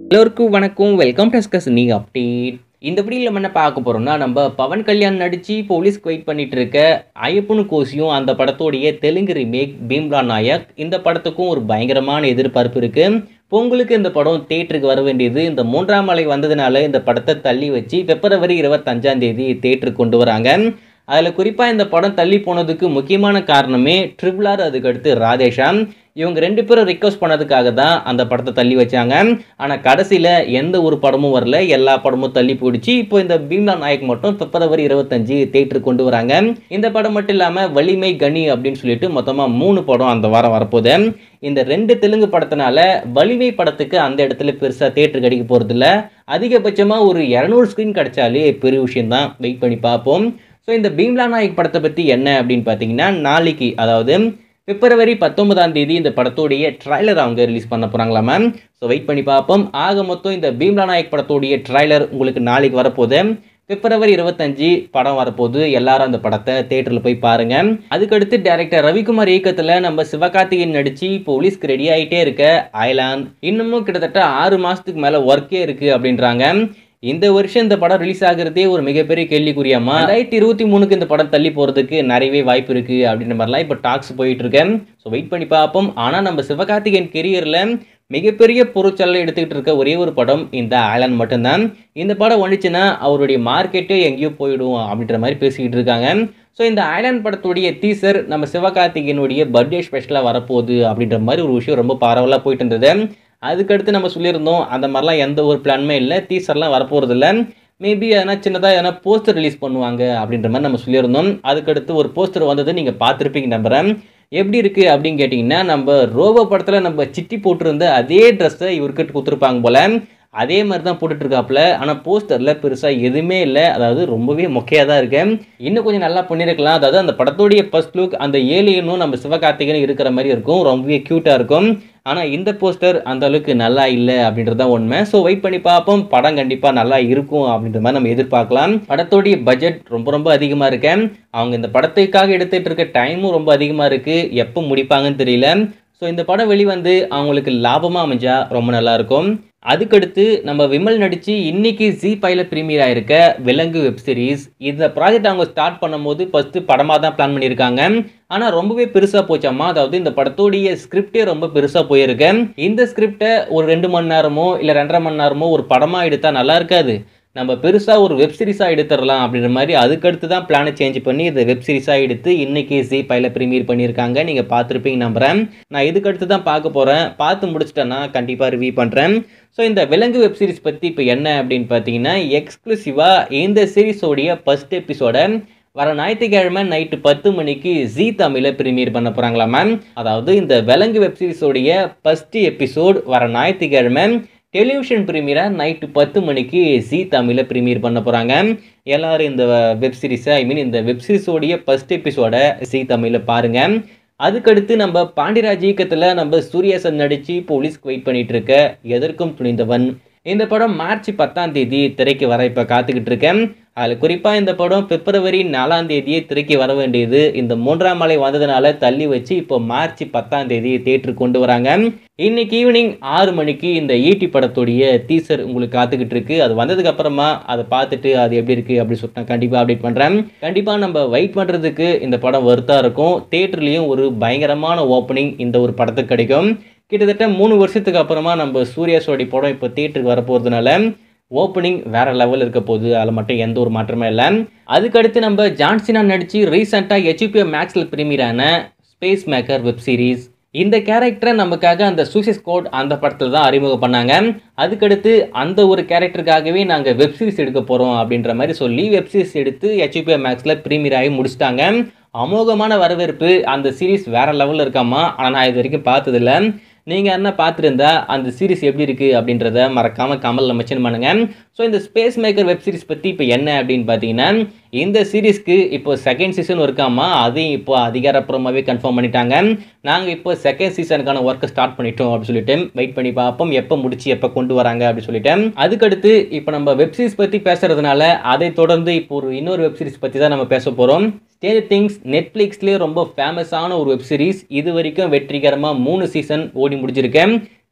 எல்லோருக்கும் வணக்கம் welcome to ஸ்கஸ் நீ அப்டேட் இந்த வீடியோவில் நம்ம என்ன பார்க்க போகிறோம்னா நம்ம பவன் கல்யாண் நடித்து போலீஸ்க்கு வெயிட் பண்ணிட்டு இருக்க ஐயப்பனு கோசியும் அந்த படத்தோடைய தெலுங்கு ரீமேக் பீம்லா நாயக் இந்த படத்துக்கும் ஒரு பயங்கரமான எதிர்பார்ப்பு இருக்குது பொங்கலுக்கு இந்த படம் தேட்டருக்கு வர வேண்டியது இந்த மூன்றாம் மலை வந்ததுனால இந்த படத்தை தள்ளி வச்சு பிப்ரவரி இருபத்தஞ்சாம் தேதி தேட்டருக்கு கொண்டு வராங்க அதில் குறிப்பாக இந்த படம் தள்ளி போனதுக்கு முக்கியமான காரணமே ட்ரிபிள் ஆர் அதுக்கடுத்து ராதேஷாம் இவங்க ரெண்டு பேரும் ரிக்வஸ்ட் பண்ணதுக்காக தான் அந்த படத்தை தள்ளி வச்சாங்க ஆனால் கடைசியில் எந்த ஒரு படமும் வரல எல்லா படமும் தள்ளி போயிடுச்சு இப்போ இந்த பீம்லா நாயக் மட்டும் பிப்ரவரி இருபத்தஞ்சு தேட்டருக்கு கொண்டு வராங்க இந்த படம் மட்டும் இல்லாமல் வலிமை கனி அப்படின்னு சொல்லிட்டு மொத்தமாக மூணு படம் அந்த வாரம் வரப்போகுது இந்த ரெண்டு தெலுங்கு படத்தினால வலிமை படத்துக்கு அந்த இடத்துல பெருசாக தேட்டருக்கு அடிக்க போகிறதில்ல அதிகபட்சமாக ஒரு இரநூறு ஸ்க்ரீன் கிடைச்சாலே பெரிய விஷயம்தான் வெயிட் பண்ணி பார்ப்போம் ஸோ இந்த பீம்லா நாயக் படத்தை பற்றி என்ன அப்படின்னு பார்த்தீங்கன்னா நாளைக்கு அதாவது பிப்ரவரி பத்தொன்பதாம் தேதி இந்த படத்தோடைய ட்ரைலர் அவங்க ரிலீஸ் பண்ண போகிறாங்களா மேம் ஸோ வெயிட் பண்ணி பார்ப்போம் ஆக மொத்தம் இந்த பீம்லா நாயக் படத்தோடைய ட்ரைலர் உங்களுக்கு நாளைக்கு வரப்போகுது பிப்ரவரி இருபத்தஞ்சு படம் வரப்போகுது எல்லாரும் அந்த படத்தை தேட்டரில் போய் பாருங்க அதுக்கடுத்து டேரக்டர் ரவிக்குமார் இயக்கத்தில் நம்ம சிவகார்த்திகேயன் நடிச்சு போலீஸ்க்கு ரெடி ஆகிட்டே இருக்க ஐலாண்ட் இன்னமும் கிட்டத்தட்ட ஆறு மாதத்துக்கு மேலே ஒர்க்கே இருக்குது அப்படின்றாங்க இந்த வருஷம் இந்த படம் ரிலீஸ் ஆகுறதே ஒரு மிகப்பெரிய கேள்விக்குறியாமா ரெண்டாயிரத்தி இருபத்தி மூணுக்கு இந்த படம் தள்ளி போகிறதுக்கு நிறையவே வாய்ப்பு இருக்குது அப்படின்ற மாதிரிலாம் இப்போ டாக்ஸ் போயிட்டு இருக்கேன் ஸோ வெயிட் பண்ணி பார்ப்போம் ஆனால் நம்ம சிவகார்த்திகேயன் கெரியரில் மிகப்பெரிய பொருட்செல்லாம் எடுத்துக்கிட்டு இருக்க ஒரே ஒரு படம் இந்த ஐலாண்ட் மட்டும்தான் இந்த படம் வந்துச்சுன்னா அவருடைய மார்க்கெட்டே எங்கேயோ போயிடும் அப்படின்ற மாதிரி பேசிக்கிட்டு இருக்காங்க ஸோ இந்த ஐலாண்ட் படத்துடைய டீசர் நம்ம சிவகார்த்திகேயனுடைய பர்த்டே ஸ்பெஷலாக வரப்போகுது அப்படின்ற மாதிரி ஒரு விஷயம் ரொம்ப பரவலாக போயிட்டு இருந்தது அதுக்கடுத்து நம்ம சொல்லியிருந்தோம் அந்த மாதிரிலாம் எந்த ஒரு பிளானுமே இல்லை டீசர்லாம் வரப்போகிறது இல்லை மேபி எதனா சின்னதாக எதனா போஸ்டர் ரிலீஸ் பண்ணுவாங்க அப்படின்ற மாதிரி நம்ம சொல்லியிருந்தோம் அதுக்கடுத்து ஒரு போஸ்டர் வந்தது நீங்கள் பார்த்துருப்பீங்க நம்புகிறேன் எப்படி இருக்குது அப்படின்னு கேட்டிங்கன்னா நம்ம ரோபோ படத்தில் நம்ம சிட்டி போட்டிருந்த அதே ட்ரெஸ்ஸை இவர்கிட்ட கொடுத்துருப்பாங்க போல் அதே மாதிரி தான் போட்டுட்டு இருக்காப்புல ஆனால் போஸ்டரில் பெருசாக எதுவுமே இல்லை அதாவது ரொம்பவே மொக்கையாக தான் இருக்கு இன்னும் கொஞ்சம் நல்லா பண்ணியிருக்கலாம் அதாவது அந்த படத்துடைய ஃபர்ஸ்ட் லுக் அந்த ஏலியனும் நம்ம சிவகார்த்திகனும் இருக்கிற மாதிரி இருக்கும் ரொம்பவே க்யூட்டாக இருக்கும் ஆனால் இந்த போஸ்டர் அந்த அளவுக்கு நல்லா இல்லை அப்படின்றது தான் உண்மை ஸோ வெயிட் பண்ணி பார்ப்போம் படம் கண்டிப்பாக நல்லா இருக்கும் அப்படின்ற மாதிரி நம்ம எதிர்பார்க்கலாம் படத்தோடைய பட்ஜெட் ரொம்ப ரொம்ப அதிகமாக இருக்கு அவங்க இந்த படத்துக்காக எடுத்துகிட்டு இருக்க டைமும் ரொம்ப அதிகமாக இருக்குது எப்போ முடிப்பாங்கன்னு தெரியல ஸோ இந்த படம் வெளிவந்து அவங்களுக்கு லாபமாக அமைஞ்சா ரொம்ப நல்லாயிருக்கும் அதுக்கடுத்து நம்ம விமல் நடித்து இன்னைக்கு ஜி பையில் ப்ரீமியர் ஆயிருக்க விலங்கு வெப் சீரிஸ் இந்த ப்ராஜெக்ட் அவங்க ஸ்டார்ட் பண்ணும்போது ஃபஸ்ட்டு படமாக தான் பிளான் பண்ணியிருக்காங்க ஆனால் ரொம்பவே பெருசாக போச்சாமா அதாவது இந்த படத்தோடைய ஸ்கிரிப்டே ரொம்ப பெருசாக போயிருக்கு இந்த ஸ்கிரிப்டை ஒரு ரெண்டு மணி நேரமோ இல்லை ரெண்டரை மணி நேரமோ ஒரு படமாக எடுத்தால் நல்லா இருக்காது நம்ம பெருசாக ஒரு வெப் சீரிஸாக எடுத்துடலாம் அப்படின்ற மாதிரி அதுக்கடுத்து தான் பிளானை சேஞ்ச் பண்ணி இதை வெப் சீரிஸாக எடுத்து இன்னைக்கு ஜி பையில் ப்ரீமியர் பண்ணியிருக்காங்க நீங்கள் பார்த்துருப்பீங்க நம்புகிறேன் நான் இதுக்கடுத்து தான் பார்க்க போகிறேன் பார்த்து முடிச்சிட்டேன்னா கண்டிப்பாக ரிவ்யூ பண்ணுறேன் ஸோ இந்த விலங்கு வெப் சீரிஸ் பற்றி இப்போ என்ன அப்படின்னு பார்த்தீங்கன்னா எக்ஸ்க்ளூசிவாக இந்த சீரிஸோடைய ஃபஸ்ட் எபிசோட வர ஞாயிற்றுக்கிழமை நைட்டு பத்து மணிக்கு ஜி தமிழில் ப்ரீமியர் பண்ண போகிறாங்களா மேம் அதாவது இந்த விலங்கு வெப் சீரிஸோடைய ஃபஸ்ட்டு எபிசோட் வர ஞாயிற்றுக்கிழமை டெலிவிஷன் ப்ரீமியராக நைட்டு பத்து மணிக்கு ஜி தமிழில் ப்ரீமியர் பண்ண போகிறாங்க எல்லோரும் இந்த வெப் சீரிஸை ஐ மீன் இந்த வெப் சீரிஸோடைய ஃபஸ்ட் எபிசோட ஜி தமிழில் பாருங்கள் அதுக்கடுத்து நம்ம பாண்டியராஜ் இயக்கத்தில் நம்ம சூர்யாசன் நடித்து போலீஸ்க்கு வெயிட் பண்ணிட்டு இருக்க எதற்கும் துணிந்தவன் இந்த படம் மார்ச் பத்தாம் தேதி திரைக்கு வர இப்போ காத்துக்கிட்டு இருக்கேன் அதில் குறிப்பாக இந்த படம் பிப்ரவரி நாலாம் தேதியே திரைக்கு வர வேண்டியது இந்த மூன்றாம் மலை வந்ததுனால தள்ளி வச்சு இப்போ மார்ச் பத்தாம் தேதி தேட்டருக்கு கொண்டு வராங்க இன்னைக்கு ஈவினிங் ஆறு மணிக்கு இந்த ஈட்டி படத்துடைய டீசர் உங்களுக்கு காத்துக்கிட்டு இருக்கு அது வந்ததுக்கு அப்புறமா அதை பார்த்துட்டு அது எப்படி இருக்கு அப்படின்னு சொல்லிட்டு நான் கண்டிப்பாக அப்டேட் பண்ணுறேன் கண்டிப்பாக நம்ம வெயிட் பண்ணுறதுக்கு இந்த படம் வருத்தா இருக்கும் தேட்டர்லேயும் ஒரு பயங்கரமான ஓப்பனிங் இந்த ஒரு படத்துக்கு கிடைக்கும் கிட்டத்தட்ட மூணு வருஷத்துக்கு அப்புறமா நம்ம சூர்யா சோடி படம் இப்போ தேட்டருக்கு வரப்போகிறதுனால ஓப்பனிங் வேற லெவல் இருக்க போகுது அதில் மட்டும் எந்த ஒரு மாற்றமே இல்லை அதுக்கடுத்து நம்ம ஜான்சினா நடித்து ரீசெண்டாக ஹெச்பிஎம் மேக்ஸில் ப்ரீமியரான ஸ்பேஸ் மேக்கர் வெப் சீரிஸ் இந்த கேரக்டரை நமக்காக அந்த சூசைஸ் கோட் அந்த படத்தில் தான் அறிமுகம் பண்ணாங்க அதுக்கடுத்து அந்த ஒரு கேரக்டருக்காகவே நாங்கள் வெப் சீரிஸ் எடுக்க போகிறோம் அப்படின்ற மாதிரி சொல்லி வெப் சீரிஸ் எடுத்து ஹெச்பிஎம் மேக்ஸில் ப்ரீமியர் ஆகி முடிச்சிட்டாங்க அமோகமான வரவேற்பு அந்த சீரிஸ் வேற லெவலில் இருக்காமா ஆனால் நான் இது வரைக்கும் பார்த்ததில்ல நீங்கள் என்ன பார்த்துருந்தா அந்த சீரிஸ் எப்படி இருக்குது அப்படின்றத மறக்காமல் கமலில் மென்ஷன் பண்ணுங்கள் ஸோ இந்த ஸ்பேஸ் மேக்கர் வெப் சீரிஸ் பற்றி இப்போ என்ன அப்படின்னு பார்த்தீங்கன்னா இந்த சீரிஸ்க்கு இப்போ செகண்ட் சீசன் இருக்காமா அதையும் இப்போ அதிகாரப்பூர்வமாகவே கன்ஃபார்ம் பண்ணிட்டாங்க நாங்கள் இப்போ செகண்ட் சீசனுக்கான ஒர்க்கை ஸ்டார்ட் பண்ணிட்டோம் அப்படின்னு சொல்லிட்டு வெயிட் பண்ணி பார்ப்போம் எப்போ முடிச்சு எப்போ கொண்டு வராங்க அப்படின்னு சொல்லிட்டு அதுக்கடுத்து இப்போ நம்ம வெப் சீரிஸ் பற்றி பேசுறதுனால அதை தொடர்ந்து இப்போ ஒரு இன்னொரு வெப் சீரிஸ் பற்றி தான் நம்ம பேச போகிறோம் ஸ்டேஜ் திங்ஸ் நெட்ஃப்ளிக்ஸ்லேயே ரொம்ப ஃபேமஸான ஒரு வெப் சீரிஸ் இது வரைக்கும் வெற்றிகரமாக மூணு சீசன் ஓடி முடிஞ்சிருக்கேன்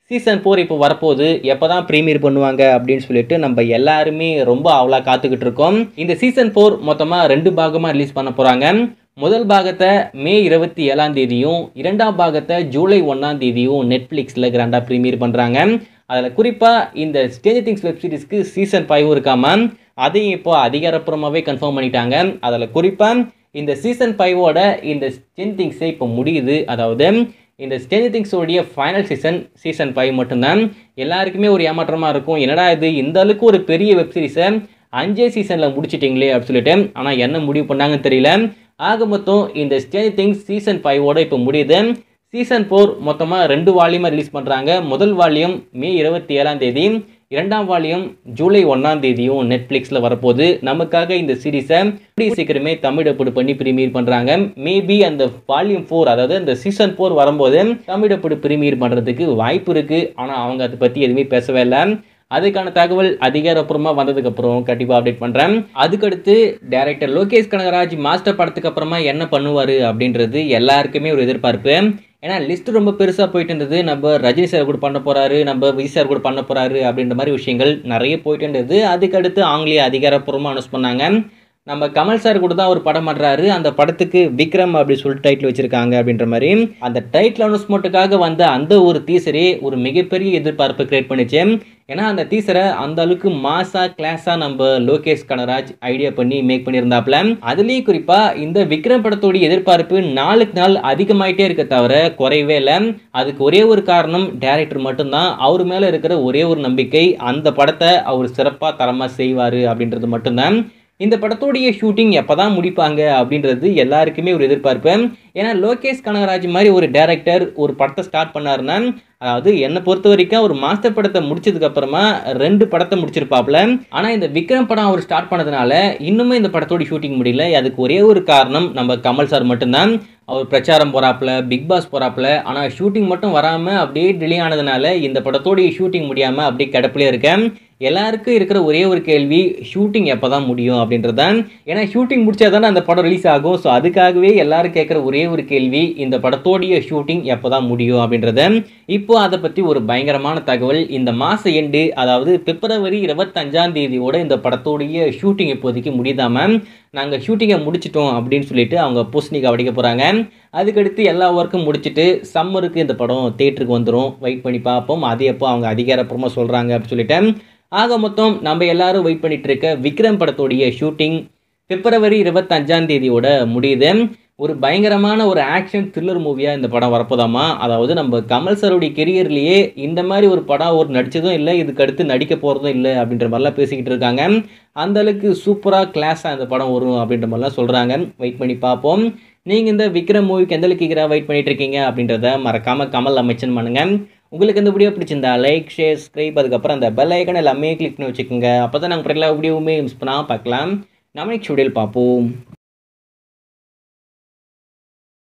சீசன் ஃபோர் இப்போ வரப்போகுது எப்போ தான் ப்ரீமியர் பண்ணுவாங்க அப்படின்னு சொல்லிட்டு நம்ம எல்லாருமே ரொம்ப அவ்வளோ காத்துக்கிட்டு இருக்கோம் இந்த சீசன் ஃபோர் மொத்தமாக ரெண்டு பாகமாக ரிலீஸ் பண்ண போகிறாங்க முதல் பாகத்தை மே இருபத்தி ஏழாம் தேதியும் இரண்டாம் பாகத்தை ஜூலை ஒன்றாம் தேதியும் நெட்ஃப்ளிக்ஸில் கிராண்டாக ப்ரீமியர் பண்ணுறாங்க அதில் குறிப்பாக இந்த ஸ்டேஜ் திங்ஸ் வெப் சீரிஸ்க்கு சீசன் ஃபைவும் இருக்காம அதையும் இப்போ அதிகாரப்பூர்வமாகவே கன்ஃபார்ம் பண்ணிட்டாங்க அதில் குறிப்பாக இந்த சீசன் ஃபைவோட இந்த ஸ்டேஜ் திங்ஸே இப்போ முடியுது அதாவது இந்த ஸ்டேஜ் திங்ஸோடைய ஃபைனல் சீசன் சீசன் ஃபைவ் மட்டும்தான் எல்லாருக்குமே ஒரு ஏமாற்றமாக இருக்கும் என்னடா இது இந்த அளவுக்கு ஒரு பெரிய வெப் சீரிஸை அஞ்சே சீசனில் முடிச்சிட்டிங்களே அப்படின்னு சொல்லிட்டு ஆனால் என்ன முடிவு பண்ணாங்கன்னு தெரியல ஆக மொத்தம் இந்த ஸ்டேஜ் திங்ஸ் சீசன் ஃபைவோட இப்போ முடியுது சீசன் ஃபோர் மொத்தமாக ரெண்டு வால்யூமாக ரிலீஸ் பண்ணுறாங்க முதல் வால்யூம் மே இருபத்தி ஏழாம் தேதி இரண்டாம் வால்யூம் ஜூலை ஒன்றாம் தேதியும் நெட்ஃப்ளிக்ஸில் வரப்போகுது நமக்காக இந்த சீரீஸை கூடிய சீக்கிரமே தமிழ் டப்புடு பண்ணி ப்ரீமியர் பண்ணுறாங்க மேபி அந்த வால்யூம் ஃபோர் அதாவது அந்த சீசன் ஃபோர் வரும்போது தமிழ் டப்புடு ப்ரீமியர் பண்ணுறதுக்கு வாய்ப்பு இருக்குது ஆனால் அவங்க அதை பற்றி எதுவுமே பேசவே இல்லை அதுக்கான தகவல் அதிகாரப்பூர்வமாக வந்ததுக்கப்புறம் கண்டிப்பாக அப்டேட் பண்ணுறேன் அதுக்கடுத்து டேரக்டர் லோகேஷ் கனகராஜ் மாஸ்டர் படத்துக்கு அப்புறமா என்ன பண்ணுவார் அப்படின்றது எல்லாருக்குமே ஒரு எதிர்பார்ப்பு ஏன்னா லிஸ்ட் ரொம்ப பெருசாக போயிட்டு இருந்தது நம்ம ரஜினி சார் கூட பண்ண போகிறாரு நம்ம விஜய் சார் கூட பண்ண போகிறாரு அப்படின்ற மாதிரி விஷயங்கள் நிறைய போயிட்டு இருந்தது அதுக்கடுத்து ஆங்கிலேய அதிகாரப்பூர்வமாக அனௌன்ஸ் பண்ணாங்க நம்ம கமல் சார் கூட தான் ஒரு படம் பண்ணுறாரு அந்த படத்துக்கு விக்ரம் அப்படி சொல்லிட்டு டைட்டில் வச்சுருக்காங்க அப்படின்ற மாதிரி அந்த டைட்டில் அனௌன்ஸ்மெண்ட்டுக்காக வந்த அந்த ஒரு டீசரே ஒரு மிகப்பெரிய எதிர்பார்ப்பை கிரியேட் பண்ணிச்சு ஏன்னா அந்த டீசரை அந்த அளவுக்கு மாசா கிளாஸாக நம்ம லோகேஷ் கனராஜ் ஐடியா பண்ணி மேக் பண்ணியிருந்தாப்ல அதுலேயும் குறிப்பாக இந்த விக்ரம் படத்தோடைய எதிர்பார்ப்பு நாளுக்கு நாள் அதிகமாயிட்டே இருக்க தவிர குறையவே இல்லை அதுக்கு ஒரே ஒரு காரணம் டேரக்டர் மட்டும்தான் அவர் மேலே இருக்கிற ஒரே ஒரு நம்பிக்கை அந்த படத்தை அவர் சிறப்பாக தரமாக செய்வார் அப்படின்றது மட்டும்தான் இந்த படத்தோடைய ஷூட்டிங் எப்போ தான் முடிப்பாங்க அப்படின்றது எல்லாருக்குமே ஒரு எதிர்பார்ப்பு ஏன்னா லோகேஷ் கனகராஜ் மாதிரி ஒரு டேரக்டர் ஒரு படத்தை ஸ்டார்ட் பண்ணாருன்னா அதாவது என்னை பொறுத்த வரைக்கும் ஒரு மாஸ்டர் படத்தை முடிச்சதுக்கு அப்புறமா ரெண்டு படத்தை முடிச்சிருப்பாப்ல ஆனால் இந்த விக்ரம் படம் அவர் ஸ்டார்ட் பண்ணதுனால இன்னுமே இந்த படத்தோட ஷூட்டிங் முடியல அதுக்கு ஒரே ஒரு காரணம் நம்ம கமல் சார் மட்டும்தான் அவர் பிரச்சாரம் போகிறாப்புல பிக் பாஸ் போகிறாப்புல ஆனால் ஷூட்டிங் மட்டும் வராமல் அப்படியே டிலே ஆனதுனால இந்த படத்தோடைய ஷூட்டிங் முடியாமல் அப்படியே கிடப்பிலே இருக்கேன் எல்லாருக்கும் இருக்கிற ஒரே ஒரு கேள்வி ஷூட்டிங் எப்போ தான் முடியும் அப்படின்றது தான் ஏன்னா ஷூட்டிங் முடிச்சா தானே அந்த படம் ரிலீஸ் ஆகும் ஸோ அதுக்காகவே எல்லாரும் கேட்குற ஒரே ஒரு கேள்வி இந்த படத்தோடைய ஷூட்டிங் எப்போ தான் முடியும் அப்படின்றத இப்போ அதை பற்றி ஒரு பயங்கரமான தகவல் இந்த மாத எண்டு அதாவது பிப்ரவரி இருபத்தஞ்சாம் தேதியோட இந்த படத்தோடைய ஷூட்டிங் இப்போதைக்கு முடியுதாமல் நாங்கள் ஷூட்டிங்கை முடிச்சிட்டோம் அப்படின்னு சொல்லிட்டு அவங்க பூசணிக்கு அடிக்க போகிறாங்க அதுக்கடுத்து எல்லா ஒர்க்கும் முடிச்சுட்டு சம்மருக்கு இந்த படம் தேட்டருக்கு வந்துடும் வெயிட் பண்ணி பார்ப்போம் அது எப்போ அவங்க அதிகாரப்பூர்வமாக சொல்கிறாங்க அப்படின்னு சொல்லிட்டு ஆக மொத்தம் நம்ம எல்லாரும் வெயிட் பண்ணிட்டு இருக்க விக்ரம் படத்தோடைய ஷூட்டிங் பிப்ரவரி இருபத்தஞ்சாம் தேதியோட முடியுது ஒரு பயங்கரமான ஒரு ஆக்ஷன் த்ரில்லர் மூவியாக இந்த படம் வரப்போதாமா அதாவது நம்ம கமல் சாருடைய கெரியர்லேயே இந்த மாதிரி ஒரு படம் ஒரு நடித்ததும் இல்லை இதுக்கு அடுத்து நடிக்க போகிறதும் இல்லை அப்படின்ற மாதிரிலாம் பேசிக்கிட்டு இருக்காங்க அந்த அளவுக்கு சூப்பராக கிளாஸாக இந்த படம் வரும் அப்படின்ற மாதிரிலாம் சொல்கிறாங்க வெயிட் பண்ணி பார்ப்போம் நீங்கள் இந்த விக்ரம் மூவிக்கு எந்த அளவுக்கு ஈகராக வெயிட் பண்ணிட்டு இருக்கீங்க அப்படின்றத மறக்காமல் கமல் அமைச்சன் பண்ணுங்கள் உங்களுக்கு இந்த வீடியோ பிடிச்சிருந்தா லைக் ஷேர் ஸ்க்ரைப் அதுக்கப்புறம் அந்த பெல் ஐக்கன் எல்லாமே கிளிக் பண்ணி வச்சுக்கோங்க அப்போ தான் நாங்கள் எல்லா வீடியோவுமே மிஸ் பண்ணாமல் பார்க்கலாம் நம்ம நெக்ஸ்ட் வீடியோவில் பார்ப்போம்